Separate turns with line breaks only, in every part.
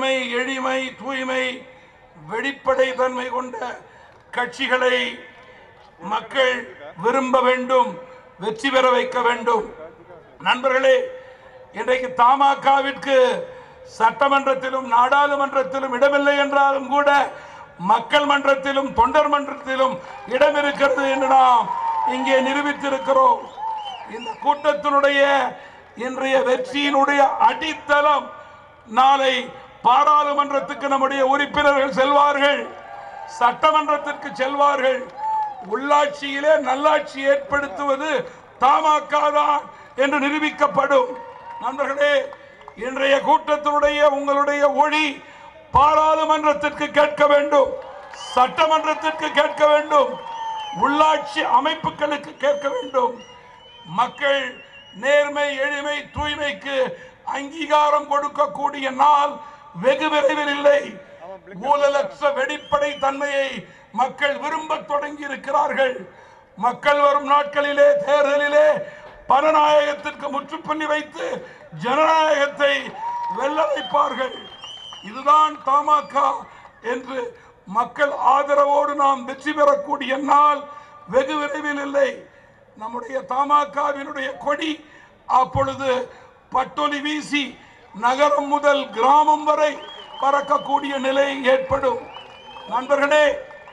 நேர்மை எளிமை தூய்மை வெளிப்படை தன்மை கொண்ட கட்சிகளை மக்கள் விரும்ப வேண்டும் வெற்றி பெற வைக்க வேண்டும் நண்பர்களே இன்றைக்கு தமாகவிற்கு சட்டமன்றத்திலும் நாடாளுமன்றத்திலும் இடமில்லை என்றாலும் கூட மக்கள் மன்றத்திலும் தொண்டர் மன்றத்திலும் இடம் இருக்கிறது என்று நாம் இங்கே நிரூபித்திருக்கிறோம் இந்த கூட்டத்தினுடைய இன்றைய வெற்றியினுடைய அடித்தளம் நாளை பாராளுமன்றத்துக்கு நம்முடைய உறுப்பினர்கள் செல்வார்கள் சட்டமன்றத்திற்கு செல்வார்கள் உள்ளாட்சியிலே நல்லாட்சி ஏற்படுத்துவது தமாக தான் என்று நிரூபிக்கப்படும் நண்பர்களே இன்றைய கூட்டத்தினுடைய உங்களுடைய ஒளி பாராளுமன்றத்திற்கு கேட்க வேண்டும் சட்டமன்றத்திற்கு கேட்க வேண்டும் உள்ளாட்சி அமைப்புகளுக்கு கேட்க வேண்டும் மக்கள் நேர்மை எளிமை தூய்மைக்கு அங்கீகாரம் கொடுக்கக்கூடிய நாள் வெகு விரைவில் இல்லை ஊழலற்ற வெளிப்படை தன்மையை மக்கள் விரும்ப தொடங்கி இருக்கிறார்கள் மக்கள் வரும் நாட்களிலே தேர்தலிலே பணநாயகத்திற்கு முற்றுப்புள்ளி வைத்து ஜனநாயகத்தை வெல்ல வைப்பார்கள் இதுதான் தமாக என்று மக்கள் ஆதரவோடு நாம் வெற்றி பெறக்கூடிய நாள் வெகு விரைவில் இல்லை நம்முடைய தமாகவினுடைய கொடி அப்பொழுது பட்டொலி வீசி நகரம் முதல் கிராமம் வரை பறக்கக்கூடிய நிலை ஏற்படும் நண்பர்களே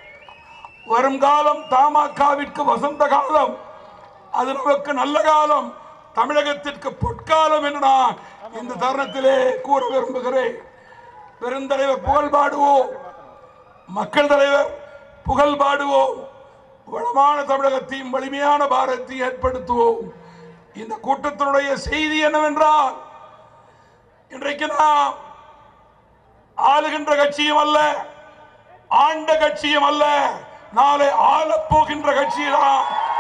வருங்காலம் தமாகவிற்கு வசந்த காலம் அது நமக்கு நல்ல காலம் தமிழகத்திற்கு பொற்காலம் என்று நான் இந்த தருணத்திலே கூற விரும்புகிறேன் பெருந்தலைவர் புகழ் பாடுவோம் மக்கள் தலைவர் புகழ் பாடுவோம் வளமான தமிழகத்தையும் வலிமையான பாரதத்தையும் ஏற்படுத்துவோம் இந்த கூட்டத்தினுடைய செய்தி என்னவென்றால் இன்றைக்கு நாம் ஆளுகின்ற கட்சியும் அல்ல ஆண்ட கட்சியும் அல்ல நாளை ஆளப் போகின்ற கட்சி தான்